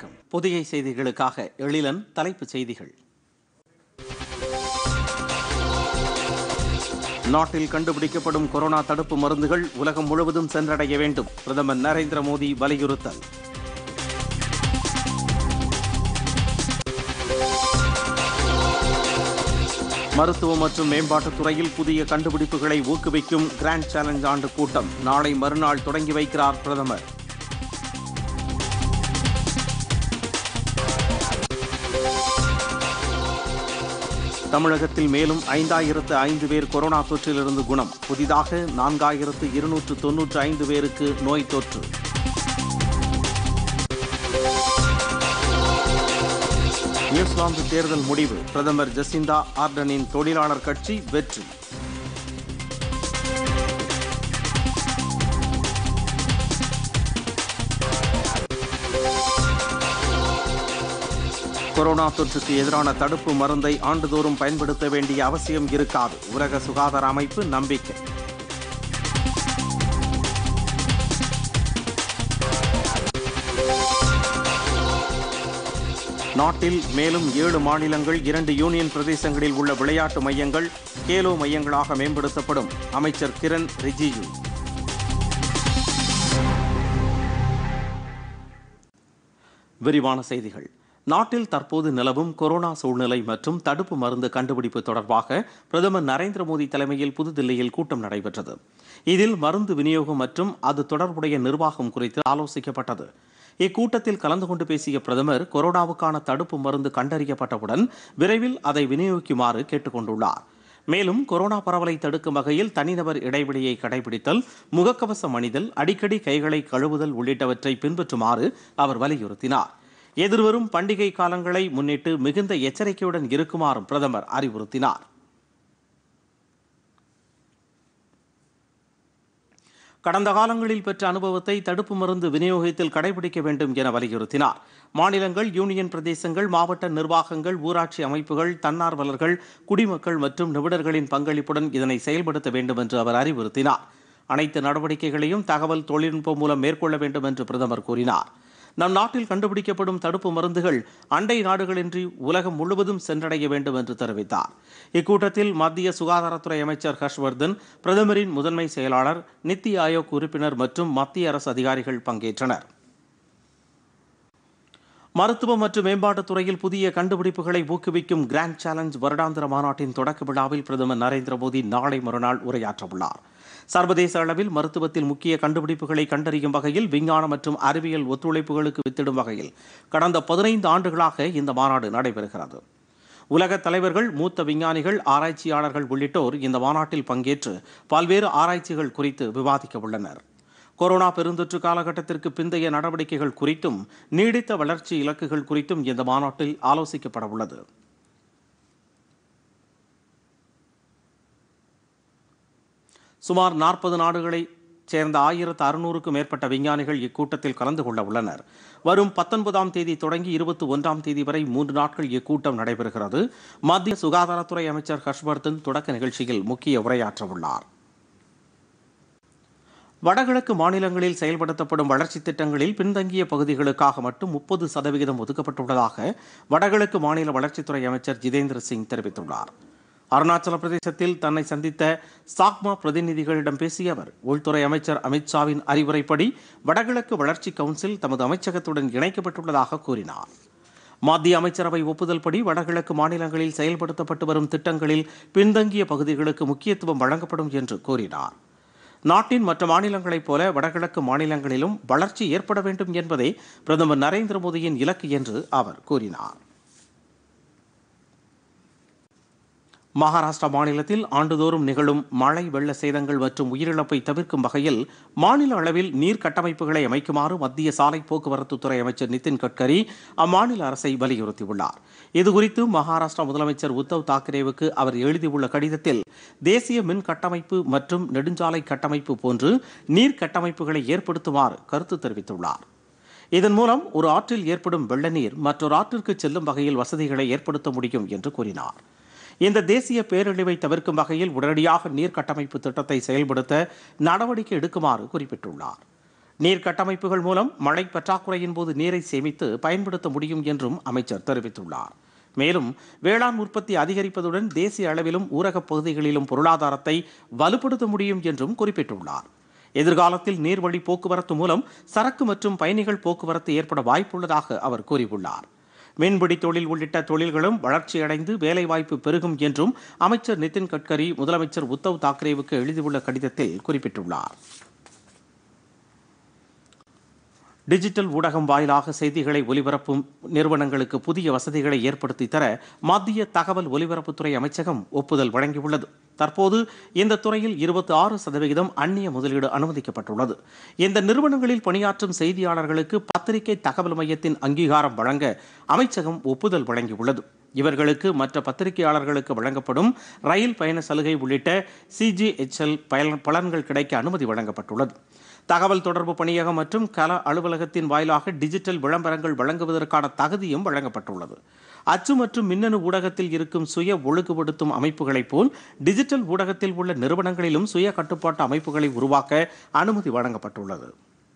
வணக்கம் புதிய செய்திகளுக்காக எழிலன் தலைப்புச் செய்திகள் நாட்டில் கண்டுபிடிக்கப்படும் கொரோனா தடுப்பு மருந்துகள் உலகம் முழுவதும் சென்றடைய வேண்டும் பிரதமர் நரேந்திர மோடி வலியுறுத்தல் மருத்துவம் மற்றும் மேம்பாட்டுத் துறையில் புதிய கண்டுபிடிப்புகளை ஊக்குவிக்கும் கிராண்ட் சேலஞ்ச் ஆண்டு கூட்டம் நாளை மறுநாள் தொடங்கி வைக்கிறார் பிரதமர் தமிழகத்தில் மேலும் ஐந்தாயிரத்து ஐந்து பேர் கொரோனா தொற்றிலிருந்து குணம் புதிதாக நான்காயிரத்து இருநூற்று தொன்னூற்று ஐந்து பேருக்கு நோய் தொற்று நியூசிலாந்து தேர்தல் முடிவு பிரதமர் ஜசிந்தா ஆர்டனின் தொழிலாளர் கட்சி வெற்றி கொரோனா தொற்றுக்கு எதிரான தடுப்பு மருந்தை ஆண்டுதோறும் பயன்படுத்த வேண்டிய அவசியம் இருக்காது உலக சுகாதார அமைப்பு நம்பிக்கை நாட்டில் மேலும் ஏழு மாநிலங்கள் இரண்டு யூனியன் பிரதேசங்களில் உள்ள விளையாட்டு மையங்கள் கேலோ மையங்களாக மேம்படுத்தப்படும் அமைச்சர் கிரண் ரிஜிஜு விரிவான செய்திகள் நாட்டில் தற்போது நிலவும் கொரோனா சூழ்நிலை மற்றும் தடுப்பு மருந்து கண்டுபிடிப்பு தொடர்பாக பிரதமர் நரேந்திர மோடி தலைமையில் புதுதில்லியில் கூட்டம் நடைபெற்றது இதில் மருந்து விநியோகம் மற்றும் அது தொடர்புடைய நிர்வாகம் குறித்து ஆலோசிக்கப்பட்டது இக்கூட்டத்தில் கலந்து கொண்டு பேசிய பிரதமர் கொரோனாவுக்கான தடுப்பு மருந்து கண்டறியப்பட்டவுடன் விரைவில் அதை விநியோகிக்குமாறு கேட்டுக்கொண்டுள்ளார் மேலும் கொரோனா பரவலை தடுக்கும் வகையில் தனிநபர் இடைவெளியை கடைபிடித்தல் முகக்கவசம் அணிதல் அடிக்கடி கைகளை கழுவுதல் உள்ளிட்டவற்றை பின்பற்றுமாறு அவர் வலியுறுத்தினார் எதிர்வரும் பண்டிகை காலங்களை முன்னிட்டு மிகுந்த எச்சரிக்கையுடன் இருக்குமாறும் பிரதமர் அறிவுறுத்தினார் கடந்த காலங்களில் பெற்ற அனுபவத்தை தடுப்பு மருந்து விநியோகத்தில் கடைபிடிக்க வேண்டும் என வலியுறுத்தினார் மாநிலங்கள் யூனியன் பிரதேசங்கள் மாவட்ட நிர்வாகங்கள் ஊராட்சி அமைப்புகள் தன்னார்வலர்கள் குடிமக்கள் மற்றும் நிபுணர்களின் பங்களிப்புடன் இதனை செயல்படுத்த வேண்டும் என்று அவர் அறிவுறுத்தினார் அனைத்து நடவடிக்கைகளையும் தகவல் தொழில்நுட்பம் மூலம் மேற்கொள்ள வேண்டும் என்று பிரதமர் கூறினார் நம் நாட்டில் கண்டுபிடிக்கப்படும் தடுப்பு மருந்துகள் அண்டை நாடுகளின்றி உலகம் முழுவதும் சென்றடைய வேண்டும் என்று தெரிவித்தார் இக்கூட்டத்தில் மத்திய சுகாதாரத்துறை அமைச்சர் ஹர்ஷ்வர்தன் பிரதமரின் முதன்மை செயலாளர் நித்தி ஆயோக் உறுப்பினர் மற்றும் மத்திய அரசு அதிகாரிகள் பங்கேற்றனர் மருத்துவம் மற்றும் மேம்பாட்டுத் துறையில் புதிய கண்டுபிடிப்புகளை ஊக்குவிக்கும் கிராண்ட் சேலஞ்ச் வருடாந்திர மாநாட்டின் தொடக்க விழாவில் பிரதமர் நரேந்திர மோடி நாளை மறுநாள் உரையாற்றவுள்ளார் சர்வதேச அளவில் மருத்துவத்தில் முக்கிய கண்டுபிடிப்புகளை கண்டறியும் வகையில் விஞ்ஞான மற்றும் அறிவியல் ஒத்துழைப்புகளுக்கு வித்திடும் வகையில் கடந்த பதினைந்து ஆண்டுகளாக இந்த மாநாடு நடைபெறுகிறது உலக தலைவர்கள் மூத்த விஞ்ஞானிகள் ஆராய்ச்சியாளர்கள் உள்ளிட்டோர் இந்த மாநாட்டில் பங்கேற்று பல்வேறு ஆராய்ச்சிகள் குறித்து விவாதிக்க உள்ளனர் கொரோனா பெருந்தொற்று காலகட்டத்திற்கு பிந்தைய நடவடிக்கைகள் குறித்தும் நீடித்த வளர்ச்சி இலக்குகள் குறித்தும் இந்த மாநாட்டில் ஆலோசிக்கப்பட உள்ளது சுமார் நாற்பது நாடுகளைச் சேர்ந்த ஆயிரத்து அறுநூறுக்கும் மேற்பட்ட விஞ்ஞானிகள் இக்கூட்டத்தில் கலந்து கொள்ள உள்ளனர் வரும் பத்தொன்பதாம் தேதி தொடங்கி இருபத்தி ஒன்றாம் தேதி வரை மூன்று நாட்கள் இக்கூட்டம் நடைபெறுகிறது மத்திய சுகாதாரத்துறை அமைச்சர் ஹர்ஷ்வர்தன் தொடக்க நிகழ்ச்சியில் முக்கிய உரையாற்றவுள்ளார் வடகிழக்கு மாநிலங்களில் செயல்படுத்தப்படும் வளர்ச்சித் திட்டங்களில் பின்தங்கிய பகுதிகளுக்காக மட்டும் முப்பது சதவிகிதம் ஒதுக்கப்பட்டுள்ளதாக வடகிழக்கு மாநில வளர்ச்சித்துறை அமைச்சர் ஜிதேந்திர சிங் தெரிவித்துள்ளார் அருணாச்சல பிரதேசத்தில் தன்னை சந்தித்த சாக்மா பிரதிநிதிகளிடம் பேசிய அவர் உள்துறை அமைச்சர் அமித்ஷாவின் அறிவுரைப்படி வடகிழக்கு வளர்ச்சி கவுன்சில் தமது அமைச்சகத்துடன் இணைக்கப்பட்டுள்ளதாக கூறினார் மத்திய அமைச்சரவை ஒப்புதல் படி வடகிழக்கு மாநிலங்களில் செயல்படுத்தப்பட்டு வரும் திட்டங்களில் பின்தங்கிய பகுதிகளுக்கு முக்கியத்துவம் வழங்கப்படும் என்று கூறினார் நாட்டின் மற்ற மாநிலங்களைப் போல வடகிழக்கு மாநிலங்களிலும் வளர்ச்சி ஏற்பட வேண்டும் என்பதே பிரதமர் நரேந்திர மோடியின் இலக்கு என்று அவர் கூறினார் மகாராஷ்டிரா மாநிலத்தில் ஆண்டுதோறும் நிகழும் மழை வெள்ள சேதங்கள் மற்றும் உயிரிழப்பை தவிர்க்கும் வகையில் மாநில அளவில் நீர் கட்டமைப்புகளை அமைக்குமாறு மத்திய சாலை போக்குவரத்துத்துறை அமைச்சர் நிதின் கட்கரி அம்மாநில அரசை வலியுறுத்தியுள்ளார் இதுகுறித்து மகாராஷ்டிரா முதலமைச்சர் உத்தவ் தாக்கரேவுக்கு அவர் எழுதியுள்ள கடிதத்தில் தேசிய மின் கட்டமைப்பு மற்றும் நெடுஞ்சாலை கட்டமைப்பு போன்று நீர் கட்டமைப்புகளை ஏற்படுத்துமாறு கருத்து தெரிவித்துள்ளார் இதன் மூலம் ஒரு ஆற்றில் ஏற்படும் வெள்ள நீர் மற்றொரு ஆற்றிற்கு செல்லும் வகையில் வசதிகளை ஏற்படுத்த முடியும் என்று கூறினார் இந்த தேசிய பேரழிவை தவிர்க்கும் வகையில் உடனடியாக நீர் கட்டமைப்பு திட்டத்தை செயல்படுத்த நடவடிக்கை எடுக்குமாறு குறிப்பிட்டுள்ளார் நீர் கட்டமைப்புகள் மூலம் மழை பற்றாக்குறையின் போது நீரை சேமித்து பயன்படுத்த முடியும் என்றும் அமைச்சர் தெரிவித்துள்ளார் மேலும் வேளாண் உற்பத்தி அதிகரிப்பதுடன் தேசிய அளவிலும் ஊரகப் பகுதிகளிலும் பொருளாதாரத்தை வலுப்படுத்த முடியும் என்றும் குறிப்பிட்டுள்ளார் எதிர்காலத்தில் நீர்வழி போக்குவரத்து மூலம் சரக்கு மற்றும் பயணிகள் போக்குவரத்து ஏற்பட வாய்ப்புள்ளதாக அவர் கூறியுள்ளார் மீன்பிடி தொழில் உள்ளிட்ட தொழில்களும் வளர்ச்சியடைந்து வேலைவாய்ப்பு பெருகும் என்றும் அமைச்சர் நிதின் கட்கரி முதலமைச்சர் உத்தவ் தாக்கரேவுக்கு எழுதியுள்ள கடிதத்தில் குறிப்பிட்டுள்ளார் டிஜிட்டல் ஊடகம் வாயிலாக செய்திகளை ஒலிபரப்பும் நிறுவனங்களுக்கு புதிய வசதிகளை ஏற்படுத்தி தர மத்திய தகவல் ஒலிபரப்புத்துறை அமைச்சகம் ஒப்புதல் வழங்கியுள்ளது தற்போது இந்த துறையில் இருபத்தி ஆறு சதவிகிதம் அந்நிய முதலீடு அனுமதிக்கப்பட்டுள்ளது இந்த நிறுவனங்களில் பணியாற்றும் செய்தியாளர்களுக்கு பத்திரிகை தகவல் மையத்தின் அங்கீகாரம் வழங்க அமைச்சகம் ஒப்புதல் வழங்கியுள்ளது இவர்களுக்கு மற்ற பத்திரிகையாளர்களுக்கு வழங்கப்படும் ரயில் பயண சலுகை உள்ளிட்ட சிஜிஎச்எல் பலன்கள் கிடைக்க அனுமதி வழங்கப்பட்டுள்ளது தகவல் தொடர்பு பணியகம் மற்றும் கல அலுவலகத்தின் வாயிலாக டிஜிட்டல் விளம்பரங்கள் வழங்குவதற்கான தகுதியும் வழங்கப்பட்டுள்ளது அச்சு மற்றும் மின்னணு ஊடகத்தில் இருக்கும் சுய ஒழுங்குபடுத்தும் அமைப்புகளைப் போல் டிஜிட்டல் ஊடகத்தில் உள்ள நிறுவனங்களிலும் சுய கட்டுப்பாட்டு அமைப்புகளை உருவாக்க அனுமதி வழங்கப்பட்டுள்ளது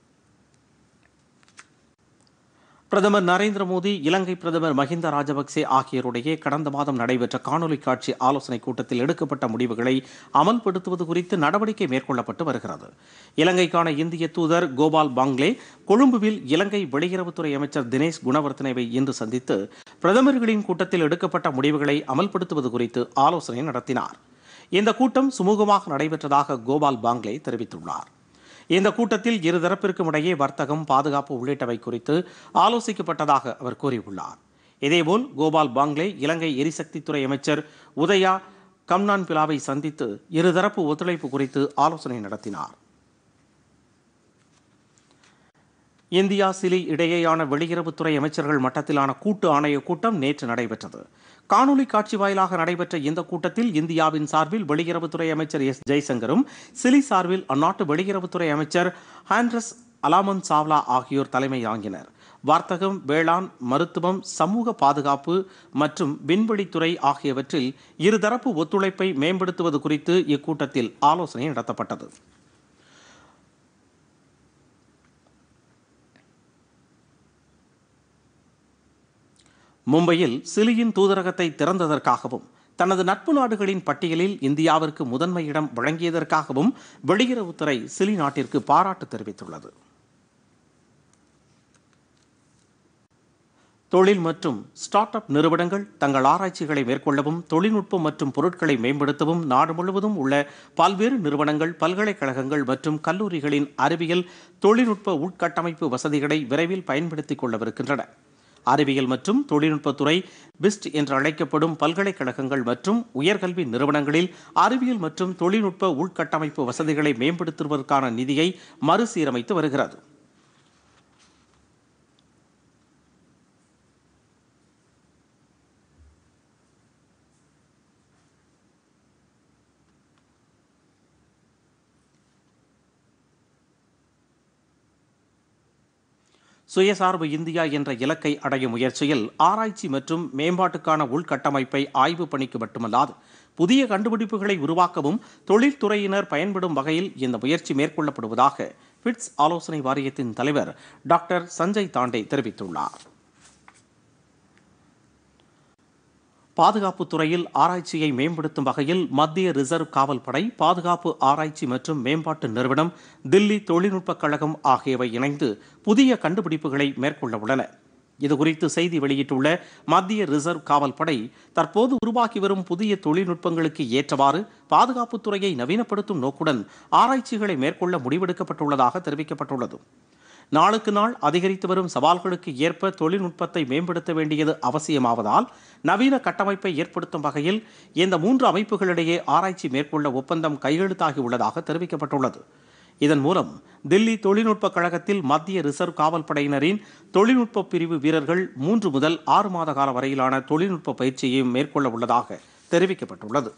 பிரதமர் நரேந்திர மோடி இலங்கை பிரதமர் மஹிந்த ராஜபக்சே ஆகியோருடைய கடந்த மாதம் நடைபெற்ற காணொலி காட்சி ஆலோசனைக் கூட்டத்தில் எடுக்கப்பட்ட முடிவுகளை அமல்படுத்துவது குறித்து நடவடிக்கை மேற்கொள்ளப்பட்டு வருகிறது இலங்கைக்கான இந்திய தூதர் கோபால் பாங்லே கொழும்புவில் இலங்கை வெளியுறவுத்துறை அமைச்சர் தினேஷ் குணவர்த்தனவை இன்று சந்தித்து பிரதமர்களின் கூட்டத்தில் எடுக்கப்பட்ட முடிவுகளை அமல்படுத்துவது குறித்து ஆலோசனை நடத்தினார் இந்த கூட்டம் சுமூகமாக நடைபெற்றதாக கோபால் பாங்லே தெரிவித்துள்ளார் இந்த கூட்டத்தில் இருதரப்பிற்கும் இடையே வர்த்தகம் பாதுகாப்பு உள்ளிட்டவை குறித்து ஆலோசிக்கப்பட்டதாக அவர் கூறியுள்ளார் இதேபோல் கோபால் பாங்லே இலங்கை எரிசக்தித்துறை அமைச்சர் உதயா கம்னான் பிலாவை சந்தித்து இருதரப்பு ஒத்துழைப்பு குறித்து ஆலோசனை நடத்தினார் இந்தியா சிலி இடையேயான வெளியுறவுத்துறை அமைச்சர்கள் மட்டத்திலான கூட்டு ஆணைய கூட்டம் நேற்று நடைபெற்றது காணொலி காட்சி வாயிலாக நடைபெற்ற இந்த கூட்டத்தில் இந்தியாவின் சார்பில் வெளியுறவுத்துறை அமைச்சர் எஸ் ஜெய்சங்கரும் சிலி சார்பில் அந்நாட்டு வெளியுறவுத்துறை அமைச்சர் ஹாண்ட்ரஸ் அலாமன் சாவ்லா ஆகியோர் தலைமை தாங்கினர் வர்த்தகம் வேளாண் மருத்துவம் சமூக பாதுகாப்பு மற்றும் விண்வெளித்துறை ஆகியவற்றில் இருதரப்பு ஒத்துழைப்பை மேம்படுத்துவது குறித்து இக்கூட்டத்தில் ஆலோசனை நடத்தப்பட்டது மும்பையில் சிலியின் தூதரகத்தை திறந்ததற்காகவும் தனது நட்பு நாடுகளின் பட்டியலில் இந்தியாவிற்கு முதன்மை இடம் வழங்கியதற்காகவும் வெளியுறவுத்துறை சிலி நாட்டிற்கு பாராட்டு தெரிவித்துள்ளது தொழில் மற்றும் ஸ்டார்ட் அப் நிறுவனங்கள் தங்கள் ஆராய்ச்சிகளை மேற்கொள்ளவும் தொழில்நுட்பம் மற்றும் பொருட்களை மேம்படுத்தவும் நாடு முழுவதும் உள்ள பல்வேறு நிறுவனங்கள் பல்கலைக்கழகங்கள் மற்றும் கல்லூரிகளின் அறிவியல் தொழில்நுட்ப உட்கட்டமைப்பு வசதிகளை விரைவில் பயன்படுத்திக் கொள்ளவிருக்கின்றன அறிவியல் மற்றும் தொழில்நுட்பத்துறை பிஸ்ட் என்று அழைக்கப்படும் பல்கலைக்கழகங்கள் மற்றும் உயர்கல்வி நிறுவனங்களில் அறிவியல் மற்றும் தொழில்நுட்ப உள்கட்டமைப்பு வசதிகளை மேம்படுத்துவதற்கான நிதியை மறுசீரமைத்து வருகிறது சுயசார்பு இந்தியா என்ற இலக்கை அடையும் முயற்சியில் ஆராய்ச்சி மற்றும் மேம்பாட்டுக்கான உள்கட்டமைப்பை ஆய்வு பணிக்கு மட்டுமல்லாது புதிய கண்டுபிடிப்புகளை உருவாக்கவும் தொழில்துறையினர் பயன்படும் வகையில் இந்த முயற்சி மேற்கொள்ளப்படுவதாக பிட்ஸ் ஆலோசனை வாரியத்தின் தலைவர் டாக்டர் சஞ்சய் தாண்டே தெரிவித்துள்ளார் பாதுகாப்பு துறையில் ஆராய்ச்சியை மேம்படுத்தும் வகையில் மத்திய ரிசர்வ் காவல் படை பாதுகாப்பு ஆராய்ச்சி மற்றும் மேம்பாட்டு நிறுவனம் தில்லி தொழில்நுட்பக் கழகம் ஆகியவை இணைந்து புதிய கண்டுபிடிப்புகளை மேற்கொள்ள உள்ளன இதுகுறித்து செய்தி வெளியிட்டுள்ள மத்திய ரிசர்வ் காவல் படை தற்போது உருவாகி வரும் புதிய தொழில்நுட்பங்களுக்கு ஏற்றவாறு பாதுகாப்புத் துறையை நவீனப்படுத்தும் நோக்குடன் ஆராய்ச்சிகளை மேற்கொள்ள முடிவெடுக்கப்பட்டுள்ளதாக தெரிவிக்கப்பட்டுள்ளது நாளுக்கு நாள் அதிகரித்து வரும் சவால்களுக்கு ஏற்ப தொழில்நுட்பத்தை மேம்படுத்த வேண்டியது அவசியமாவதால் நவீன கட்டமைப்பை ஏற்படுத்தும் வகையில் இந்த மூன்று அமைப்புகளிடையே ஆராய்ச்சி மேற்கொள்ள ஒப்பந்தம் கையெழுத்தாகி உள்ளதாக தெரிவிக்கப்பட்டுள்ளது இதன் மூலம் தில்லி தொழில்நுட்ப கழகத்தில் மத்திய ரிசர்வ் காவல் படையினரின் தொழில்நுட்ப பிரிவு வீரர்கள் மூன்று முதல் ஆறு மாத கால வரையிலான தொழில்நுட்ப பயிற்சியையும் மேற்கொள்ள உள்ளதாக தெரிவிக்கப்பட்டுள்ளது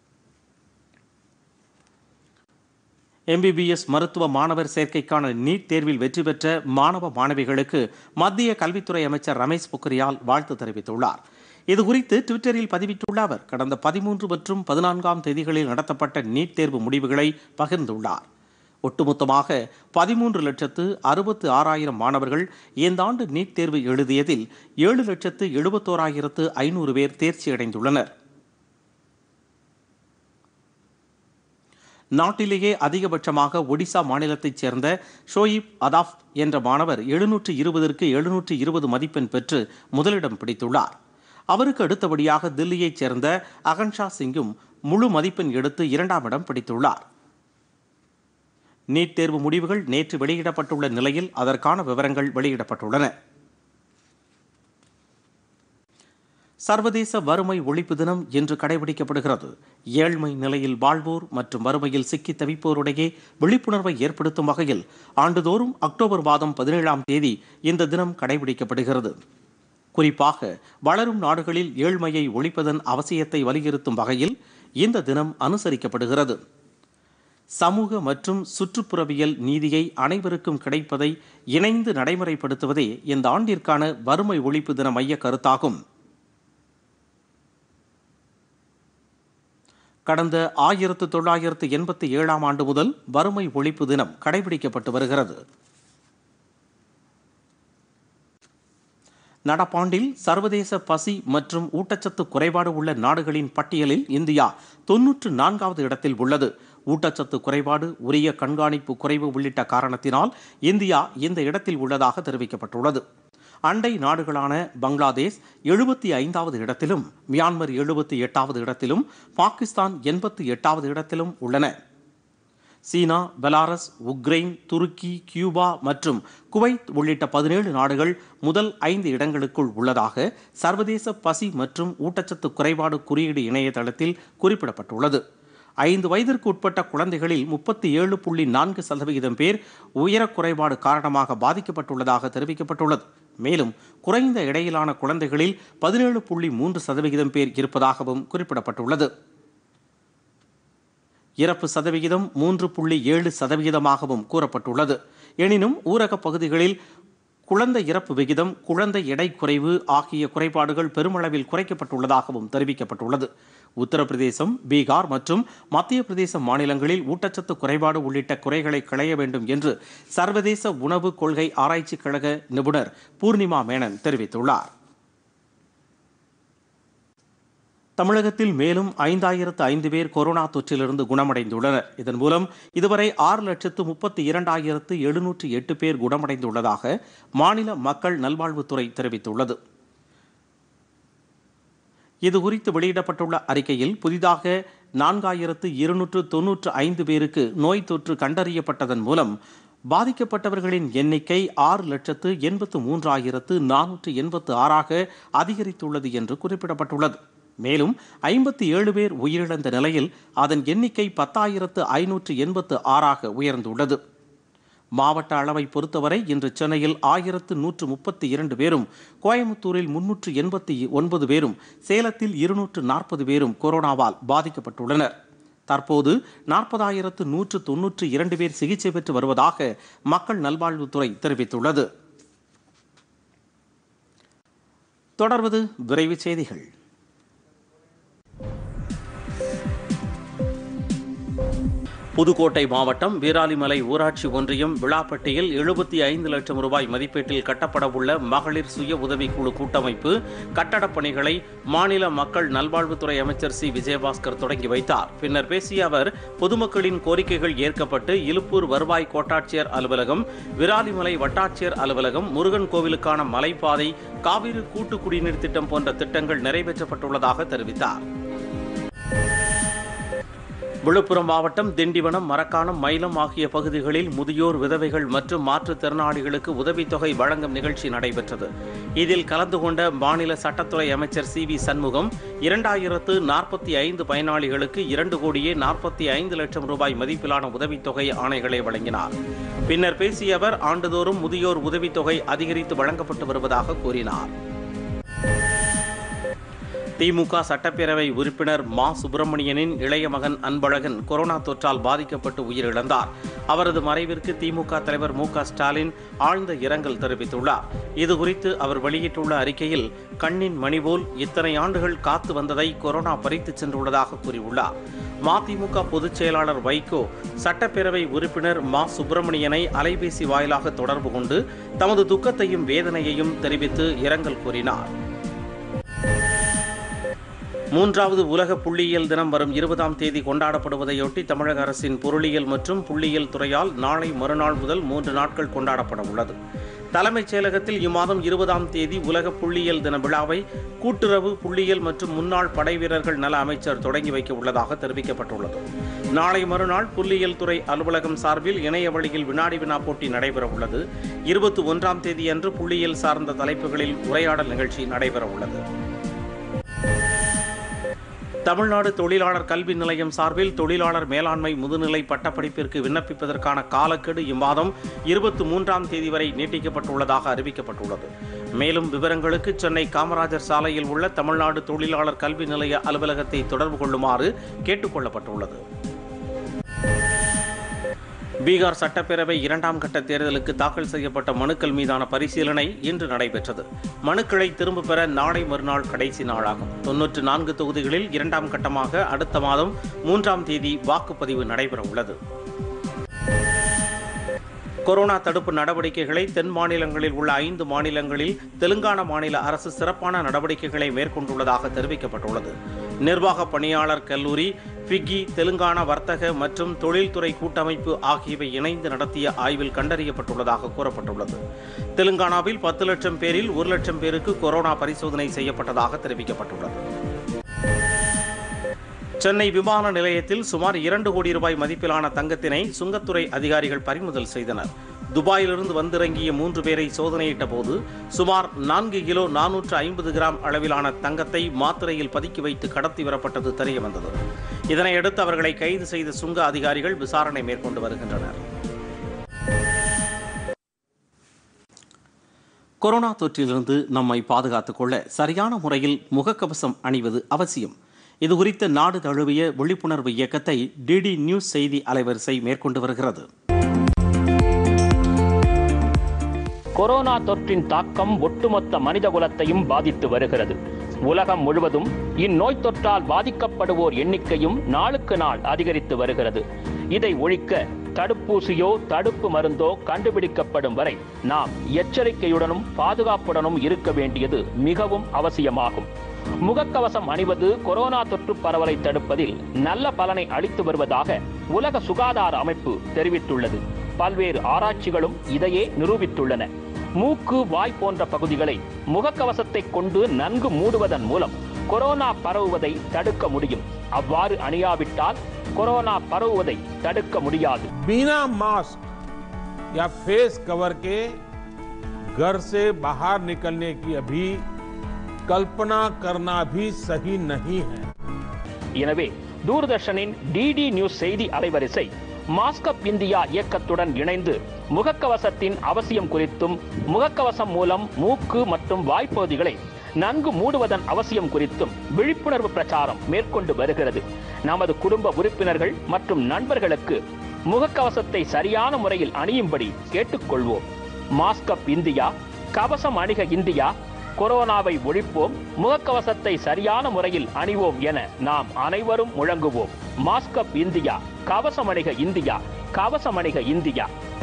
எம்பிபிஎஸ் மருத்துவ மாணவர் சேர்க்கைக்கான நீட் தேர்வில் வெற்றி பெற்ற மாணவ மாணவிகளுக்கு மத்திய கல்வித்துறை அமைச்சர் ரமேஷ் பொக்ரியால் வாழ்த்து தெரிவித்துள்ளார் இதுகுறித்து ட்விட்டரில் பதிவிட்டுள்ள அவர் கடந்த பதிமூன்று மற்றும் பதினான்காம் தேதிகளில் நடத்தப்பட்ட நீட் தேர்வு முடிவுகளை பகிர்ந்துள்ளார் ஒட்டுமொத்தமாக பதிமூன்று லட்சத்து அறுபத்து ஆறாயிரம் மாணவர்கள் இந்த ஆண்டு நீட் தேர்வு எழுதியதில் ஏழு லட்சத்து எழுபத்தோராயிரத்து ஐநூறு பேர் தேர்ச்சியடைந்துள்ளனர் நாட்டிலேயே அதிகபட்சமாக ஒடிசா மாநிலத்தைச் சேர்ந்த ஷோயிப் அதாப் என்ற மாணவர் எழுநூற்று இருபதற்கு எழுநூற்று இருபது மதிப்பெண் பெற்று முதலிடம் பிடித்துள்ளார் அவருக்கு அடுத்தபடியாக தில்லியைச் சேர்ந்த அகன்ஷா சிங்கும் முழு மதிப்பெண் எடுத்து இரண்டாம் இடம் பிடித்துள்ளார் நீட் தேர்வு முடிவுகள் நேற்று வெளியிடப்பட்டுள்ள நிலையில் அதற்கான விவரங்கள் வெளியிடப்பட்டுள்ளன சர்வதேச வறுமை ஒழிப்பு தினம் இன்று கடைபிடிக்கப்படுகிறது ஏழ்மை நிலையில் வாழ்வோர் மற்றும் வறுமையில் சிக்கி தவிப்போரிடையே விழிப்புணர்வை ஏற்படுத்தும் வகையில் ஆண்டுதோறும் அக்டோபர் மாதம் பதினேழாம் தேதி இந்த தினம் கடைபிடிக்கப்படுகிறது குறிப்பாக வளரும் நாடுகளில் ஏழ்மையை ஒழிப்பதன் அவசியத்தை வலியுறுத்தும் வகையில் இந்த தினம் அனுசரிக்கப்படுகிறது சமூக மற்றும் சுற்றுப்புறவியல் நீதியை அனைவருக்கும் கிடைப்பதை இணைந்து நடைமுறைப்படுத்துவதே இந்த ஆண்டிற்கான வறுமை ஒழிப்பு தின மைய கருத்தாகும் கடந்த ஆயிரத்து தொள்ளாயிரத்து எண்பத்தி ஏழாம் ஆண்டு முதல் வறுமை ஒழிப்பு தினம் கடைபிடிக்கப்பட்டு வருகிறது நடப்பாண்டில் சர்வதேச பசி மற்றும் ஊட்டச்சத்து குறைபாடு உள்ள நாடுகளின் பட்டியலில் இந்தியா தொன்னூற்று நான்காவது இடத்தில் உள்ளது ஊட்டச்சத்து குறைபாடு உரிய கண்காணிப்பு குறைவு உள்ளிட்ட காரணத்தினால் இந்தியா இந்த இடத்தில் உள்ளதாக தெரிவிக்கப்பட்டுள்ளது அண்டை நாடுகளான பங்களாதேஷ் எழுபத்தி ஐந்தாவது இடத்திலும் மியான்மர் எழுபத்தி எட்டாவது இடத்திலும் பாகிஸ்தான் எண்பத்தி எட்டாவது இடத்திலும் உள்ளன சீனா பெலாரஸ் உக்ரைன் துருக்கி கியூபா மற்றும் குவைத் உள்ளிட்ட பதினேழு நாடுகள் முதல் ஐந்து இடங்களுக்குள் உள்ளதாக சர்வதேச பசி மற்றும் ஊட்டச்சத்து குறைபாடு குறியீடு இணையதளத்தில் குறிப்பிடப்பட்டுள்ளது ஐந்து வயதிற்கு உட்பட்ட குழந்தைகளில் முப்பத்தி ஏழு புள்ளி நான்கு சதவிகிதம் பேர் உயரக் குறைபாடு காரணமாக பாதிக்கப்பட்டுள்ளதாக தெரிவிக்கப்பட்டுள்ளது மேலும் குறைந்த இடையிலான குழந்தைகளில் பதினேழு புள்ளி மூன்று சதவிகிதம் பேர் இருப்பதாகவும் குறிப்பிடப்பட்டுள்ளது இறப்பு சதவிகிதம் மூன்று புள்ளி ஏழு சதவிகிதமாகவும் கூறப்பட்டுள்ளது எனினும் ஊரகப் பகுதிகளில் குழந்தை இறப்பு விகிதம் குழந்தை எடை குறைவு ஆகிய குறைபாடுகள் பெருமளவில் குறைக்கப்பட்டுள்ளதாகவும் தெரிவிக்கப்பட்டுள்ளது உத்தரப்பிரதேசம் பீகார் மற்றும் மத்திய பிரதேச மாநிலங்களில் ஊட்டச்சத்து குறைபாடு உள்ளிட்ட குறைகளை களைய வேண்டும் என்று சர்வதேச உணவு கொள்கை ஆராய்ச்சி கழக நிபுணர் பூர்ணிமா மேனன் தெரிவித்துள்ளார் தமிழகத்தில் மேலும் ஐந்தாயிரத்து ஐந்து பேர் கொரோனா தொற்றிலிருந்து குணமடைந்துள்ளனர் இதன் மூலம் இதுவரை ஆறு லட்சத்து முப்பத்தி இரண்டாயிரத்து எழுநூற்று எட்டு பேர் குணமடைந்துள்ளதாக மாநில மக்கள் நல்வாழ்வுத்துறை தெரிவித்துள்ளது இது குறித்து வெளியிடப்பட்டுள்ள அறிக்கையில் புதிதாக நான்காயிரத்து இருநூற்று தொன்னூற்று ஐந்து பேருக்கு நோய் தொற்று கண்டறியப்பட்டதன் மூலம் பாதிக்கப்பட்டவர்களின் எண்ணிக்கை ஆறு லட்சத்து எண்பத்து மூன்றாயிரத்து நானூற்று எண்பத்து ஆறாக அதிகரித்துள்ளது என்று குறிப்பிடப்பட்டுள்ளது மேலும் ஐம்பத்தி ஏழு பேர் உயிரிழந்த நிலையில் அதன் எண்ணிக்கை பத்தாயிரத்து ஐநூற்று எண்பத்து ஆறாக உயர்ந்துள்ளது மாவட்ட அளவை பொறுத்தவரை இன்று சென்னையில் ஆயிரத்து நூற்று முப்பத்தி இரண்டு பேரும் கோயம்புத்தூரில் முன்னூற்று எண்பத்தி ஒன்பது பேரும் சேலத்தில் இருநூற்று நாற்பது பேரும் கொரோனாவால் பாதிக்கப்பட்டுள்ளனர் தற்போது நாற்பதாயிரத்து நூற்று தொன்னூற்று இரண்டு பேர் சிகிச்சை பெற்று வருவதாக மக்கள் நல்வாழ்வுத்துறை தெரிவித்துள்ளது தொடர்வது விரைவு செய்திகள் புதுக்கோட்டை மாவட்டம் வீராலிமலை ஊராட்சி ஒன்றியம் விழாப்பட்டியில் எழுபத்தி ஐந்து லட்சம் ரூபாய் மதிப்பீட்டில் கட்டப்பட உள்ள மகளிர் சுய உதவிக்குழு கூட்டமைப்பு கட்டடப் பணிகளை மாநில மக்கள் நல்வாழ்வுத்துறை அமைச்சர் சி விஜயபாஸ்கர் தொடங்கி வைத்தார் பின்னர் பேசிய அவர் பொதுமக்களின் கோரிக்கைகள் ஏற்கப்பட்டு இலுப்பூர் வருவாய் கோட்டாட்சியர் அலுவலகம் விராலிமலை வட்டாட்சியர் அலுவலகம் முருகன் கோவிலுக்கான மலைப்பாதை காவிரி கூட்டு குடிநீர் திட்டம் போன்ற திட்டங்கள் நிறைவேற்றப்பட்டுள்ளதாக தெரிவித்தார் விழுப்புரம் மாவட்டம் திண்டிவனம் மரக்காணம் மயிலம் ஆகிய பகுதிகளில் முதியோர் விதவைகள் மற்றும் மாற்றுத்திறனாளிகளுக்கு உதவித்தொகை வழங்கும் நிகழ்ச்சி நடைபெற்றது இதில் கலந்து கொண்ட மாநில சட்டத்துறை அமைச்சர் சி வி சண்முகம் இரண்டாயிரத்து நாற்பத்தி ஐந்து பயனாளிகளுக்கு இரண்டு கோடியே நாற்பத்தி ஐந்து லட்சம் ரூபாய் மதிப்பிலான உதவித்தொகை ஆணைகளை வழங்கினார் பின்னர் பேசிய அவர் ஆண்டுதோறும் முதியோர் உதவித்தொகை அதிகரித்து வழங்கப்பட்டு வருவதாக கூறினார் திமுக சட்டப்பேரவை உறுப்பினர் மா சுப்பிரமணியனின் இளைய மகன் அன்பழகன் கொரோனா தொற்றால் பாதிக்கப்பட்டு உயிரிழந்தார் அவரது மறைவிற்கு திமுக தலைவர் மு க ஸ்டாலின் ஆழ்ந்த இரங்கல் தெரிவித்துள்ளார் இதுகுறித்து அவர் வெளியிட்டுள்ள அறிக்கையில் கண்ணின் மணி போல் இத்தனை ஆண்டுகள் காத்து வந்ததை கொரோனா பறித்துச் சென்றுள்ளதாக கூறியுள்ளார் மதிமுக பொதுச் செயலாளர் வைகோ சட்டப்பேரவை உறுப்பினர் மா சுப்பிரமணியனை அலைபேசி வாயிலாக தொடர்பு கொண்டு தமது துக்கத்தையும் வேதனையையும் தெரிவித்து இரங்கல் கூறினார் மூன்றாவது உலக புள்ளியியல் தினம் வரும் இருபதாம் தேதி கொண்டாடப்படுவதையொட்டி தமிழக அரசின் பொருளியல் மற்றும் புள்ளியியல் துறையால் நாளை மறுநாள் முதல் மூன்று நாட்கள் கொண்டாடப்பட உள்ளது தலைமைச் செயலகத்தில் இம்மாதம் இருபதாம் தேதி உலக புள்ளியியல் தின விழாவை கூட்டுறவு புள்ளியியல் மற்றும் முன்னாள் படைவீரர்கள் நல அமைச்சர் தொடங்கி வைக்க உள்ளதாக தெரிவிக்கப்பட்டுள்ளது நாளை மறுநாள் புள்ளியியல் துறை அலுவலகம் சார்பில் இணைய வழியில் வினாடி வினா போட்டி நடைபெற உள்ளது இருபத்தி ஒன்றாம் தேதியன்று புள்ளியியல் சார்ந்த தலைப்புகளில் உரையாடல் நிகழ்ச்சி நடைபெற உள்ளது தமிழ்நாடு தொழிலாளர் கல்வி நிலையம் சார்பில் தொழிலாளர் மேலாண்மை முதுநிலை பட்டப்படிப்பிற்கு விண்ணப்பிப்பதற்கான காலக்கெடு இம்மாதம் இருபத்தி மூன்றாம் தேதி வரை நீட்டிக்கப்பட்டுள்ளதாக அறிவிக்கப்பட்டுள்ளது மேலும் விவரங்களுக்கு சென்னை காமராஜர் சாலையில் உள்ள தமிழ்நாடு தொழிலாளர் கல்வி நிலைய அலுவலகத்தை தொடர்பு கொள்ளுமாறு கேட்டுக் கொள்ளப்பட்டுள்ளது பீகார் சட்டப்பேரவை இரண்டாம் கட்ட தேர்தலுக்கு தாக்கல் செய்யப்பட்ட மனுக்கள் மீதான பரிசீலனை இன்று நடைபெற்றது மனுக்களை திரும்பப் பெற நாளை மறுநாள் கடைசி நாளாகும் தொன்னூற்று நான்கு தொகுதிகளில் இரண்டாம் கட்டமாக அடுத்த மாதம் மூன்றாம் தேதி வாக்குப்பதிவு நடைபெற உள்ளது கொரோனா தடுப்பு நடவடிக்கைகளை தென் மாநிலங்களில் உள்ள ஐந்து மாநிலங்களில் தெலுங்கானா மாநில அரசு சிறப்பான நடவடிக்கைகளை மேற்கொண்டுள்ளதாக தெரிவிக்கப்பட்டுள்ளது நிர்வாக பணியாளர் கல்லூரி பிக்கி தெலுங்கானா வர்த்தக மற்றும் தொழில்துறை கூட்டமைப்பு ஆகியவை இணைந்து நடத்திய ஆய்வில் கண்டறியப்பட்டுள்ளதாக கூறப்பட்டுள்ளது தெலுங்கானாவில் பத்து லட்சம் பேரில் ஒரு லட்சம் பேருக்கு கொரோனா பரிசோதனை செய்யப்பட்டதாக தெரிவிக்கப்பட்டுள்ளது சென்னை விமான நிலையத்தில் சுமார் இரண்டு கோடி ரூபாய் மதிப்பிலான தங்கத்தினை சுங்கத்துறை அதிகாரிகள் பறிமுதல் செய்தனர் துபாயிலிருந்து வந்திறங்கிய மூன்று பேரை சோதனையிட்ட போது சுமார் நான்கு கிலோ நானூற்று ஐம்பது கிராம் அளவிலான தங்கத்தை மாத்திரையில் பதுக்கி வைத்து கடத்தி வரப்பட்டது தெரியவந்தது இதனையடுத்து அவர்களை கைது செய்த சுங்க அதிகாரிகள் விசாரணை மேற்கொண்டு வருகின்றனர் கொரோனா தொற்றிலிருந்து நம்மை பாதுகாத்துக் கொள்ள சரியான முறையில் முகக்கவசம் அணிவது அவசியம் இது குறித்த நாடு தழுவிய விழிப்புணர்வு இயக்கத்தை டிடி நியூஸ் செய்தி அலைவரிசை மேற்கொண்டு வருகிறது கொரோனா தொற்றின் தாக்கம் ஒட்டுமொத்த மனிதகுலத்தையும் பாதித்து வருகிறது உலகம் முழுவதும் இந்நோய் தொற்றால் பாதிக்கப்படுவோர் எண்ணிக்கையும் நாளுக்கு நாள் அதிகரித்து வருகிறது இதை ஒழிக்க தடுப்பூசியோ தடுப்பு மருந்தோ கண்டுபிடிக்கப்படும் வரை நாம் எச்சரிக்கையுடனும் பாதுகாப்புடனும் இருக்க வேண்டியது மிகவும் அவசியமாகும் முகக்கவசம் அணிவது கொரோனா தொற்று பரவலை தடுப்பதில் நல்ல பலனை அளித்து வருவதாக உலக சுகாதார அமைப்பு தெரிவித்துள்ளது பல்வேறு ஆராய்ச்சிகளும் இதையே நிரூபித்துள்ளன மூக்கு வாய் போன்ற பகுதிகளை முகக்கவசத்தை கொண்டு நன்கு மூடுவதன் மூலம் கொரோனா பரவுவதை தடுக்க முடியும் அவ்வாறு அணியாவிட்டால் கொரோனா பரவுவதை தடுக்க முடியாது बिना मास्क या फेस कवर के घर से बाहर निकलने की अभी कल्पना करना भी सही नहीं है எனவே தூர்தர்ஷனின் டிடி நியூஸ் செய்தி அலைவரிசை மாஸ்கப் இந்தியா இயக்கத்துடன் இணைந்து முகக்கவசத்தின் அவசியம் குறித்தும் முகக்கவசம் மூலம் மூக்கு மற்றும் வாய்ப்பகுதிகளை நன்கு மூடுவதன் அவசியம் குறித்தும் விழிப்புணர்வு பிரச்சாரம் மேற்கொண்டு வருகிறது நமது குடும்ப உறுப்பினர்கள் மற்றும் நண்பர்களுக்கு முகக்கவசத்தை சரியான முறையில் அணியும்படி கேட்டுக்கொள்வோம் மாஸ்கப் இந்தியா கவசம் அணிக இந்தியா கொரோனாவை ஒழிப்போம் முகக்கவசத்தை சரியான முறையில் அணிவோம் என நாம் அனைவரும் முழங்குவோம் மாஸ்கப் இந்தியா கவசம் அணிக இந்தியா கவசம் அணிக இந்தியா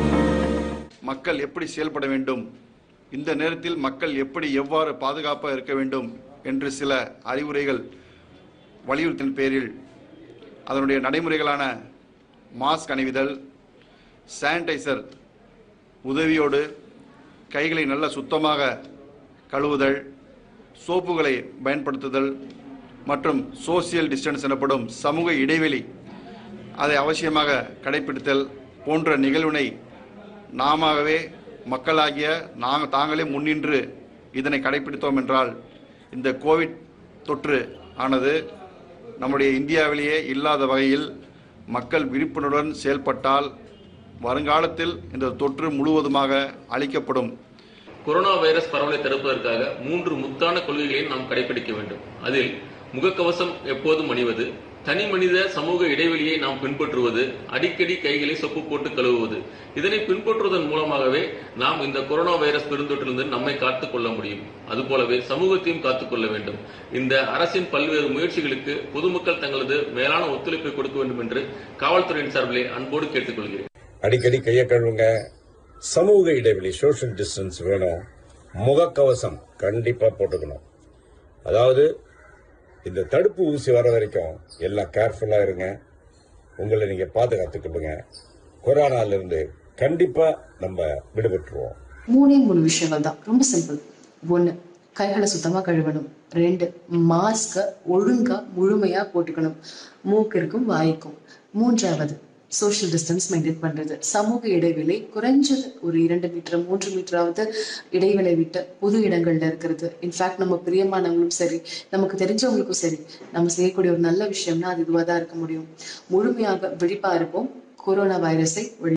மக்கள் எப்படி செயல்பட வேண்டும் இந்த நேரத்தில் மக்கள் எப்படி எவ்வாறு பாதுகாப்பாக இருக்க வேண்டும் என்று சில அறிவுரைகள் வலியுறுத்தின் பேரில் அதனுடைய நடைமுறைகளான மாஸ்க் அணிவிதல் சானிடைசர் உதவியோடு கைகளை நல்ல சுத்தமாக கழுவுதல் சோப்புகளை பயன்படுத்துதல் மற்றும் சோசியல் டிஸ்டன்ஸ் எனப்படும் சமூக இடைவெளி அதை அவசியமாக கடைபிடித்தல் போன்ற நிகழ்வினை நாமவே மக்களாகிய நாங்கள் தாங்களே முன்னின்று இதனை கடைபிடித்தோம் என்றால் இந்த கோவிட் தொற்று ஆனது நம்முடைய இந்தியாவிலேயே இல்லாத வகையில் மக்கள் விழிப்புணர்வுடன் செயல்பட்டால் வருங்காலத்தில் இந்த தொற்று முழுவதுமாக அழிக்கப்படும் கொரோனா வைரஸ் பரவலை தடுப்பதற்காக மூன்று முத்தான கொள்கைகளை நாம் கடைபிடிக்க வேண்டும் அதில் முகக்கவசம் எப்போதும் அணிவது தனி மனித சமூக இடைவெளியை நாம் பின்பற்றுவது அடிக்கடி கைகளை சொப்பு போட்டு கழுவுவது இதனை பின்பற்றுவதன் மூலமாகவே நாம் இந்த கொரோனா வைரஸ் பெருந்தொற்றிலிருந்து நம்மை காத்துக் கொள்ள முடியும் அதுபோலவே சமூகத்தையும் காத்துக் கொள்ள வேண்டும் இந்த அரசின் பல்வேறு முயற்சிகளுக்கு பொதுமக்கள் தங்களது மேலான ஒத்துழைப்பை கொடுக்க வேண்டும் என்று காவல்துறையின் சார்பிலே அன்போடு கேட்டுக்கொள்கிறேன் அடிக்கடி கையை கழுவுங்க சமூக இடைவெளி சோஷியல் டிஸ்டன்ஸ் வேணும் முகக்கவசம் கண்டிப்பா போட்டுக்கணும் அதாவது இந்த தடுப்பு ஊசி வர வரைக்கும் எல்லாம் கேர்ஃபுல்லா இருங்க உங்களை நீங்க பாதுகாத்துக்கிடுங்க கொரோனால இருந்து கண்டிப்பா நம்ம விடுபட்டுருவோம் மூணே மூணு விஷயங்கள் தான் ரொம்ப சிம்பிள் ஒன்று கைகளை சுத்தமாக கழுவணும் ரெண்டு மாஸ்கை ஒழுங்கா முழுமையா போட்டுக்கணும் மூக்கு இருக்கும் வாய்க்கும் மூன்றாவது சோஷியல் டிஸ்டன்ஸ் மெயின்டைன் பண்றது சமூக இடைவெளி குறைஞ்சது ஒரு இரண்டு மீட்டர் மூன்று மீட்டராவது இடைவெளி விட்டு பொது இடங்கள்ல இருக்கிறது இன்ஃபேக்ட் நம்ம பிரியமானவங்களும் சரி நமக்கு தெரிஞ்சவங்களுக்கும் சரி நம்ம செய்யக்கூடிய ஒரு நல்ல விஷயம்னா அது இதுவாக தான் இருக்க முடியும் முழுமையாக விழிப்பா இருப்போம் கொரோனா வைரஸை ஒழி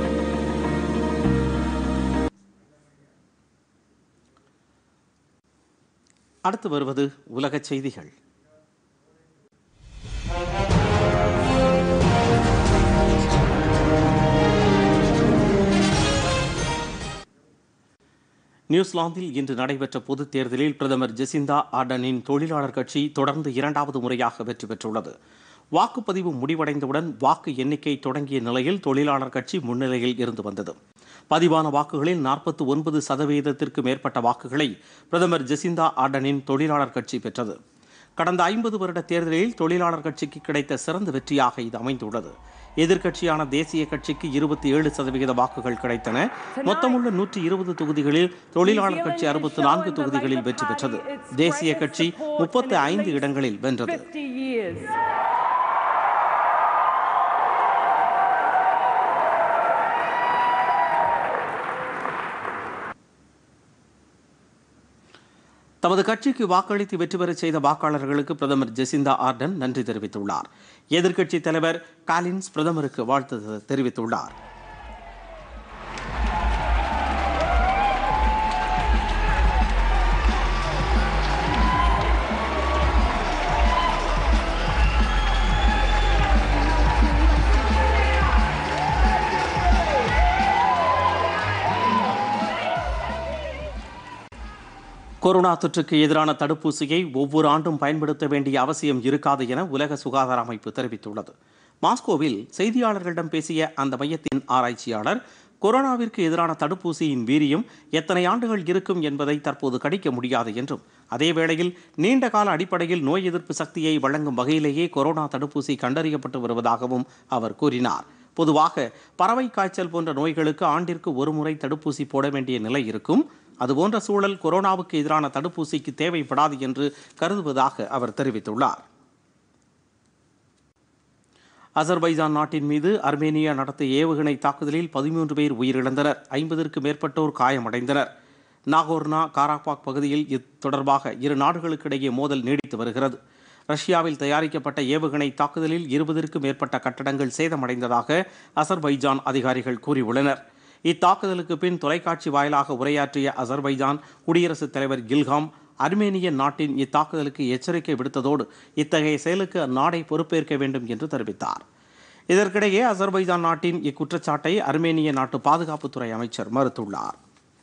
அடுத்து வருவது உலகச் செய்திகள் நியூசிலாந்தில் இன்று நடைபெற்ற பொதுத் தேர்தலில் பிரதமர் ஜெசிந்தா ஆர்டனின் தொழிலாளர் கட்சி தொடர்ந்து இரண்டாவது முறையாக வெற்றி பெற்றுள்ளது வாக்குப்பதிவு முடிவடைந்தவுடன் வாக்கு எண்ணிக்கை தொடங்கிய நிலையில் தொழிலாளர் கட்சி முன்னிலையில் இருந்து வந்தது பதிவான வாக்குகளில் நாற்பத்தி ஒன்பது சதவீதத்திற்கு மேற்பட்ட வாக்குகளை பிரதமர் ஜெசிந்தா ஆர்டனின் தொழிலாளர் கட்சி பெற்றது கடந்த ஐம்பது வருட தேர்தலில் தொழிலாளர் கட்சிக்கு கிடைத்த சிறந்த வெற்றியாக இது அமைந்துள்ளது எதிர்க்கட்சியான தேசிய கட்சிக்கு இருபத்தி ஏழு சதவிகித வாக்குகள் கிடைத்தன மொத்தமுள்ள நூற்றி இருபது தொகுதிகளில் தொழிலாளர் கட்சி அறுபத்தி நான்கு தொகுதிகளில் வெற்றி பெற்றது தேசிய கட்சி முப்பத்தி ஐந்து இடங்களில் வென்றது தமது கட்சிக்கு வாக்களித்து வெற்றி பெறச் செய்த வாக்காளர்களுக்கு பிரதமர் ஜெசிந்தா ஆர்டன் நன்றி தெரிவித்துள்ளார் எதிர்க்கட்சித் தலைவர் காலின்ஸ் பிரதமருக்கு வாழ்த்து தெரிவித்துள்ளார் கொரோனா தொற்றுக்கு எதிரான தடுப்பூசியை ஒவ்வொரு ஆண்டும் பயன்படுத்த வேண்டிய அவசியம் இருக்காது என உலக சுகாதார அமைப்பு தெரிவித்துள்ளது மாஸ்கோவில் செய்தியாளர்களிடம் பேசிய அந்த மையத்தின் ஆராய்ச்சியாளர் கொரோனாவிற்கு எதிரான தடுப்பூசியின் வீரியம் எத்தனை ஆண்டுகள் இருக்கும் என்பதை தற்போது கணிக்க முடியாது என்றும் அதே வேளையில் நீண்ட கால அடிப்படையில் நோய் எதிர்ப்பு சக்தியை வழங்கும் வகையிலேயே கொரோனா தடுப்பூசி கண்டறியப்பட்டு வருவதாகவும் அவர் கூறினார் பொதுவாக பறவை காய்ச்சல் போன்ற நோய்களுக்கு ஆண்டிற்கு ஒருமுறை தடுப்பூசி போட வேண்டிய நிலை இருக்கும் அதுபோன்ற சூழல் கொரோனாவுக்கு எதிரான தடுப்பூசிக்கு தேவைப்படாது என்று கருதுவதாக அவர் தெரிவித்துள்ளார் அசர்பைஜான் நாட்டின் மீது அர்மேனியா நடத்திய ஏவுகணை தாக்குதலில் பதிமூன்று பேர் உயிரிழந்தனர் ஐம்பதற்கு மேற்பட்டோர் காயமடைந்தனர் நாகோர்னா காராபாக் பகுதியில் இது தொடர்பாக இரு நாடுகளுக்கிடையே மோதல் நீடித்து வருகிறது ரஷ்யாவில் தயாரிக்கப்பட்ட ஏவுகணை தாக்குதலில் இருபதற்கும் மேற்பட்ட கட்டடங்கள் சேதமடைந்ததாக அசர்பைஜான் அதிகாரிகள் கூறியுள்ளனர் இத்தாக்குதலுக்கு பின் தொலைக்காட்சி வாயிலாக உரையாற்றிய அசர்பைஜான் குடியரசுத் தலைவர் கில்காம் அர்மேனிய நாட்டின் இத்தாக்குதலுக்கு எச்சரிக்கை விடுத்ததோடு இத்தகைய செயலுக்கு அந்நாடை பொறுப்பேற்க வேண்டும் என்று தெரிவித்தார் இதற்கிடையே அசர்பைஜான் நாட்டின் இக்குற்றச்சாட்டை அர்மேனிய நாட்டு பாதுகாப்புத்துறை அமைச்சர் மறுத்துள்ளார்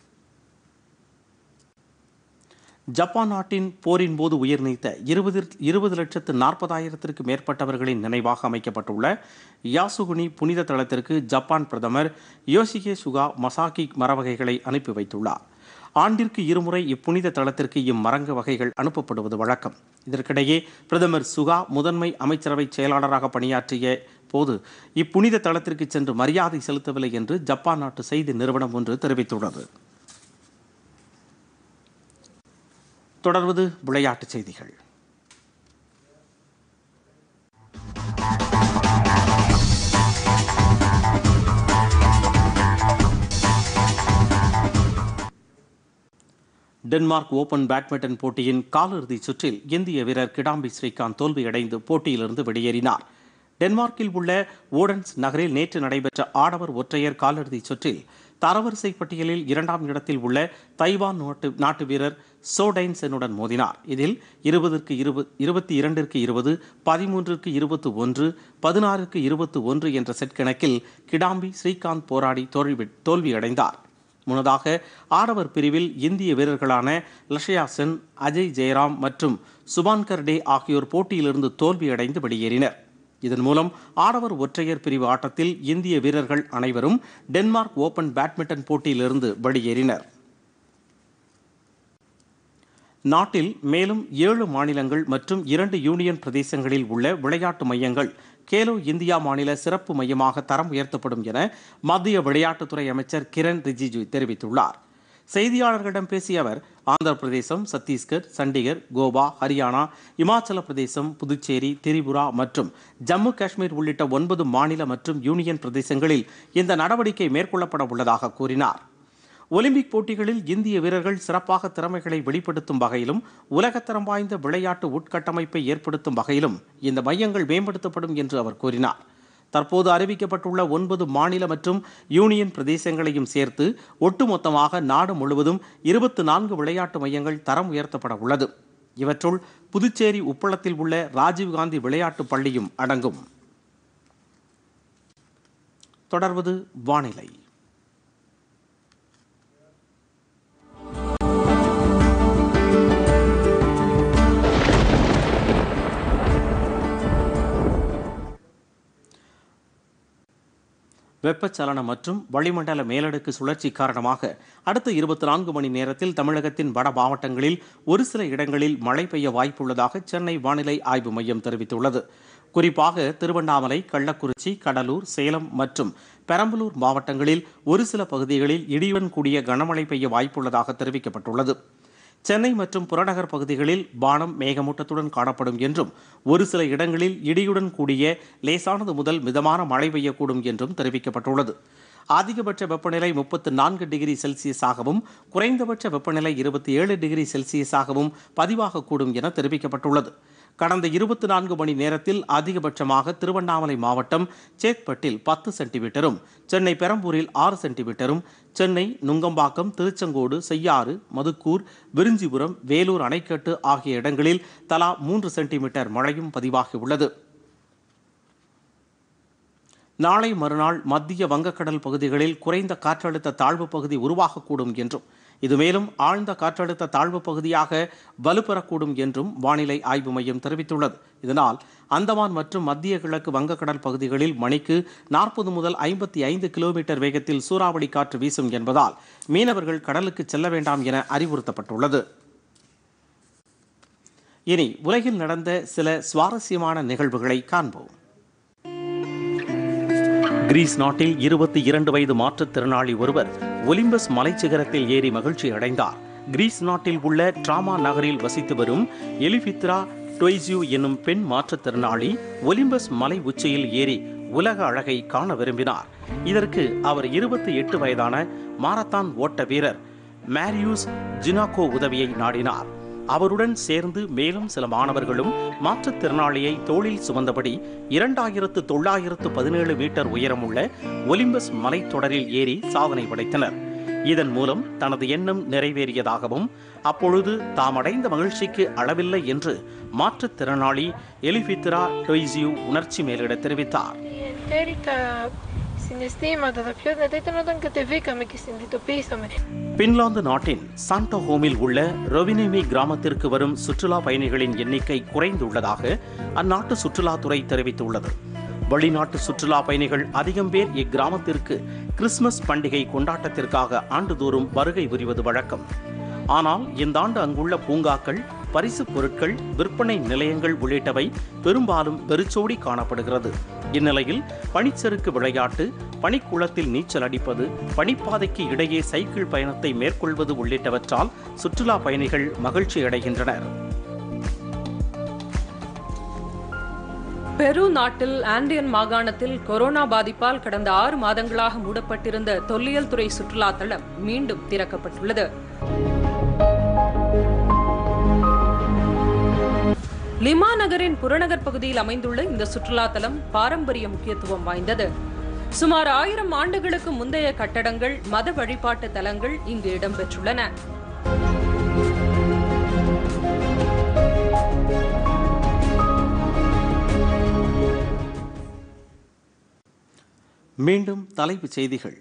ஜப்பான் நாட்டின் போரின் போது உயிர் நீத்த இருபது இருபது லட்சத்து நாற்பதாயிரத்திற்கு மேற்பட்டவர்களின் நினைவாக அமைக்கப்பட்டுள்ள யாசுகுனி புனித தளத்திற்கு ஜப்பான் பிரதமர் யோசிகே சுகா மசாகி மரவகைகளை அனுப்பி வைத்துள்ளார் ஆண்டிற்கு இருமுறை இப்புனித தளத்திற்கு இம்மரங்க வகைகள் அனுப்பப்படுவது வழக்கம் இதற்கிடையே பிரதமர் சுகா முதன்மை அமைச்சரவை செயலாளராக பணியாற்றிய போது இப்புனித தளத்திற்கு சென்று மரியாதை செலுத்தவில்லை என்று ஜப்பான் நாட்டு செய்தி நிறுவனம் ஒன்று தெரிவித்துள்ளது தொடர்வது விளையாட்டுச் செய்திகள் டென்மார்க் ஓபன் பேட்மிண்டன் போட்டியின் காலிறுதிச் சுற்றில் இந்திய வீரர் கிடாம்பி ஸ்ரீகாந்த் தோல்வியடைந்து போட்டியிலிருந்து வெளியேறினார் டென்மார்க்கில் உள்ள ஓடன்ஸ் நகரில் நேற்று நடைபெற்ற ஆடவர் ஒற்றையர் காலிறுதிச் சுற்றில் தரவரிசை பட்டியலில் இரண்டாம் இடத்தில் உள்ள தைவான் நாட்டு நாட்டு வீரர் சோடைன்சனுடன் மோதினார் இதில் இருபதற்கு இருபது இருபத்தி இரண்டிற்கு இருபது பதிமூன்றிற்கு இருபத்து ஒன்று பதினாறுக்கு இருபத்து ஒன்று என்ற செட் கணக்கில் கிடாம்பி ஸ்ரீகாந்த் போராடி தோல்வி தோல்வியடைந்தார் முன்னதாக ஆடவர் பிரிவில் இந்திய வீரர்களான லஷயா சென் அஜய் ஜெயராம் மற்றும் சுபான்கர் டே ஆகியோர் போட்டியிலிருந்து தோல்வியடைந்து வெளியேறினர் இதன் மூலம் ஆடவர் ஒற்றையர் பிரிவு ஆட்டத்தில் இந்திய வீரர்கள் அனைவரும் டென்மார்க் ஓபன் பேட்மிண்டன் போட்டியிலிருந்து வெளியேறினர் நாட்டில் மேலும் ஏழு மாநிலங்கள் மற்றும் இரண்டு யூனியன் பிரதேசங்களில் உள்ள விளையாட்டு மையங்கள் கேலோ இந்தியா மாநில சிறப்பு மையமாக தரம் உயர்த்தப்படும் என மத்திய விளையாட்டுத்துறை அமைச்சர் கிரண் ரிஜிஜு தெரிவித்துள்ளார் செய்தியாளர்களிடம் பேசிய அவர் ஆந்திர பிரதேசம் சத்தீஸ்கர் சண்டிகர் கோவா ஹரியானா இமாச்சல பிரதேசம் புதுச்சேரி திரிபுரா மற்றும் ஜம்மு காஷ்மீர் உள்ளிட்ட ஒன்பது மாநில மற்றும் யூனியன் பிரதேசங்களில் இந்த நடவடிக்கை மேற்கொள்ளப்பட உள்ளதாக கூறினார் ஒலிம்பிக் போட்டிகளில் இந்திய வீரர்கள் சிறப்பாக திறமைகளை வெளிப்படுத்தும் வகையிலும் உலகத்தரம் வாய்ந்த விளையாட்டு உட்கட்டமைப்பை ஏற்படுத்தும் வகையிலும் இந்த மையங்கள் மேம்படுத்தப்படும் என்று அவர் கூறினார் தற்போது அறிவிக்கப்பட்டுள்ள ஒன்பது மாநில மற்றும் யூனியன் பிரதேசங்களையும் சேர்த்து ஒட்டுமொத்தமாக நாடு முழுவதும் இருபத்தி நான்கு விளையாட்டு மையங்கள் தரம் உயர்த்தப்பட உள்ளது இவற்றுள் புதுச்சேரி உப்பளத்தில் உள்ள ராஜீவ்காந்தி விளையாட்டு பள்ளியும் அடங்கும் தொடர்வது வானிலை வெப்பச்சலனம் மற்றும் வளிமண்டல மேலடுக்கு சுழற்சி காரணமாக அடுத்த இருபத்தி நான்கு மணி நேரத்தில் தமிழகத்தின் வட மாவட்டங்களில் ஒரு சில இடங்களில் மழை பெய்ய வாய்ப்புள்ளதாக சென்னை வானிலை ஆய்வு மையம் தெரிவித்துள்ளது குறிப்பாக திருவண்ணாமலை கள்ளக்குறிச்சி கடலூர் சேலம் மற்றும் பெரம்பலூர் மாவட்டங்களில் ஒரு சில பகுதிகளில் இடியுடன் கூடிய கனமழை பெய்ய வாய்ப்புள்ளதாக தெரிவிக்கப்பட்டுள்ளது சென்னை மற்றும் புறநகர் பகுதிகளில் வானம் மேகமூட்டத்துடன் காணப்படும் என்றும் ஒரு சில இடங்களில் இடியுடன் கூடிய லேசானது முதல் மிதமான மழை பெய்யக்கூடும் என்றும் தெரிவிக்கப்பட்டுள்ளது அதிகபட்ச வெப்பநிலை முப்பத்து நான்கு டிகிரி செல்சியஸாகவும் குறைந்தபட்ச வெப்பநிலை இருபத்தி ஏழு டிகிரி செல்சியஸாகவும் பதிவாகக்கூடும் என தெரிவிக்கப்பட்டுள்ளது கடந்த இருபத்தி நான்கு மணி நேரத்தில் அதிகபட்சமாக திருவண்ணாமலை மாவட்டம் சேத்பட்டில் பத்து சென்டிமீட்டரும் சென்னை பெரம்பூரில் ஆறு சென்டிமீட்டரும் சென்னை நுங்கம்பாக்கம் திருச்செங்கோடு செய்யாறு மதுக்கூர் விரிஞ்சிபுரம் வேலூர் அணைக்கட்டு ஆகிய இடங்களில் தலா மூன்று சென்டிமீட்டர் மழையும் பதிவாகியுள்ளது நாளை மறுநாள் மத்திய வங்கக்கடல் பகுதிகளில் குறைந்த காற்றழுத்த தாழ்வு பகுதி உருவாகக்கூடும் என்றும் இது மேலும் ஆழ்ந்த காற்றழுத்த தாழ்வு பகுதியாக வலுப்பெறக்கூடும் என்றும் வானிலை ஆய்வு மையம் தெரிவித்துள்ளது இதனால் அந்தமான் மற்றும் மத்திய கிழக்கு வங்கக்கடல் பகுதிகளில் மணிக்கு நாற்பது முதல் ஐம்பத்தி ஐந்து கிலோமீட்டர் வேகத்தில் சூறாவளி காற்று வீசும் என்பதால் மீனவர்கள் கடலுக்கு செல்ல வேண்டாம் என அறிவுறுத்தப்பட்டுள்ளது இனி உலகில் நடந்த சில சுவாரஸ்யமான நிகழ்வுகளை காண்போம் கிரீஸ் நாட்டில் இருபத்தி இரண்டு வயது மாற்றுத்திறனாளி ஒருவர் ஒலிம்பஸ் மலைச்சிகரத்தில் ஏறி மகிழ்ச்சி அடைந்தார் கிரீஸ் நாட்டில் உள்ள டிராமா நகரில் வசித்து வரும் எலிபித்ரா டொய்சியூ என்னும் பெண் மாற்றுத்திறனாளி ஒலிம்பஸ் மலை உச்சியில் ஏறி உலக அழகை காண விரும்பினார் இதற்கு அவர் இருபத்தி எட்டு வயதான மாரத்தான் ஓட்ட வீரர் மேரியூஸ் ஜினாகோ உதவியை நாடினார் அவருடன் சேர்ந்து மேலும் சில மாணவர்களும் மாற்றுத்திறனாளியை தோளில் சுமந்தபடி இரண்டாயிரத்து தொள்ளாயிரத்து பதினேழு மீட்டர் உயரமுள்ள ஒலிம்பஸ் மலைத்தொடரில் ஏறி சாதனை படைத்தனர் இதன் மூலம் தனது எண்ணம் நிறைவேறியதாகவும் அப்பொழுது தாம் அடைந்த மகிழ்ச்சிக்கு அளவில்லை என்று மாற்றுத்திறனாளி எலிபித்ரா டொய்சியூ உணர்ச்சி மேலிட தெரிவித்தார் Erika συναισθήματα, τα πιο δυνατά ήταν όταν κατεβήκαμε και συνειδητοποίησαμε. பின்லாந்து நாட்டின் சாண்டோஹோமில் உள்ள ரொவினேமி கிராமத்திற்கு வரும் சுற்றுலா பயணிகளின் எண்ணிக்கை குறைந்துள்ளதாக அந்நாட்டு சுற்றுலாத்துறை தெரிவித்துள்ளது வெளிநாட்டு சுற்றுலா பயணிகள் அதிகம் பேர் இக்கிராமத்திற்கு கிறிஸ்துமஸ் பண்டிகை கொண்டாட்டத்திற்காக ஆண்டுதோறும் வருகை புரிவது வழக்கம் ஆனால் இந்த ஆண்டு அங்குள்ள பூங்காக்கள் பரிசுப் பொருட்கள் விற்பனை நிலையங்கள் உள்ளிட்டவை பெரும்பாலும் வெறிச்சோடி காணப்படுகிறது இந்நிலையில் பனிச்சறுக்கு விளையாட்டு பனிக்குளத்தில் நீச்சல் அடிப்பது பனிப்பாதைக்கு இடையே சைக்கிள் பயணத்தை மேற்கொள்வது உள்ளிட்டவற்றால் சுற்றுலா பயணிகள் மகிழ்ச்சி அடைகின்றனர் பெரு நாட்டில் ஆண்டியன் மாகாணத்தில் கொரோனா பாதிப்பால் கடந்த ஆறு மாதங்களாக மூடப்பட்டிருந்த தொல்லியல் துறை சுற்றுலா தளம் மீண்டும் திறக்கப்பட்டுள்ளது லிமா நகரின் புறநகர் பகுதியில் அமைந்துள்ள இந்த சுற்றுலா தலம் பாரம்பரிய முக்கியத்துவம் வாய்ந்தது சுமார் ஆயிரம் ஆண்டுகளுக்கு முந்தைய கட்டடங்கள் மத வழிபாட்டு தலங்கள் இங்கு இடம்பெற்றுள்ளன மீண்டும் தலைப்புச் செய்திகள்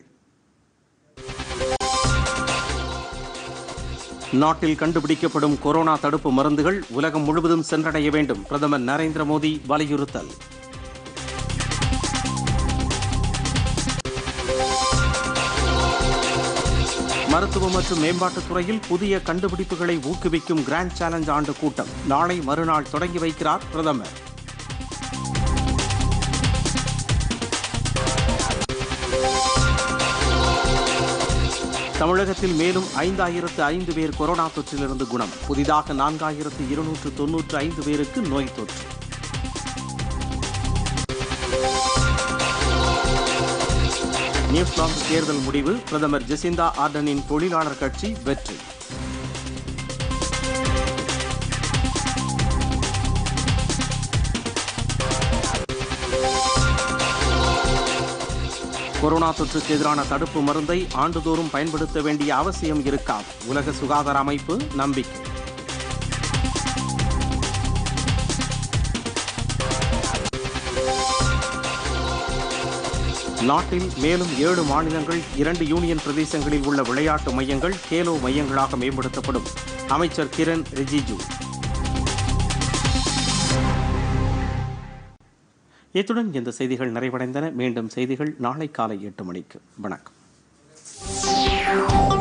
நாட்டில் கண்டுபிடிக்கப்படும் கொரோனா தடுப்பு மருந்துகள் உலகம் முழுவதும் சென்றடைய வேண்டும் பிரதமர் நரேந்திர மோடி வலியுறுத்தல் மருத்துவ மற்றும் மேம்பாட்டுத் துறையில் புதிய கண்டுபிடிப்புகளை ஊக்குவிக்கும் கிராண்ட் சேலஞ்ச் ஆண்டு கூட்டம் நாளை மறுநாள் தொடங்கி வைக்கிறார் பிரதமர் தமிழகத்தில் மேலும் ஐந்தாயிரத்து ஐந்து பேர் கொரோனா தொற்றிலிருந்து குணம் புதிதாக நான்காயிரத்து இருநூற்று தொன்னூற்று ஐந்து பேருக்கு நோய் தொற்று நியூசிலாந்து தேர்தல் முடிவு பிரதமர் ஜெசிந்தா ஆர்டனின் தொழிலாளர் கட்சி வெற்றி கொரோனா தொற்றுக்கு எதிரான தடுப்பு மருந்தை ஆண்டுதோறும் பயன்படுத்த வேண்டிய அவசியம் இருக்காது உலக சுகாதார அமைப்பு நம்பிக்கை நாட்டில் மேலும் ஏழு மாநிலங்கள் இரண்டு யூனியன் பிரதேசங்களில் உள்ள விளையாட்டு மையங்கள் கேலோ மையங்களாக மேம்படுத்தப்படும் அமைச்சர் கிரண் ரிஜிஜு இத்துடன் இந்த செய்திகள் நிறைவடைந்தன மீண்டும் செய்திகள் நாளை காலை எட்டு மணிக்கு வணக்கம்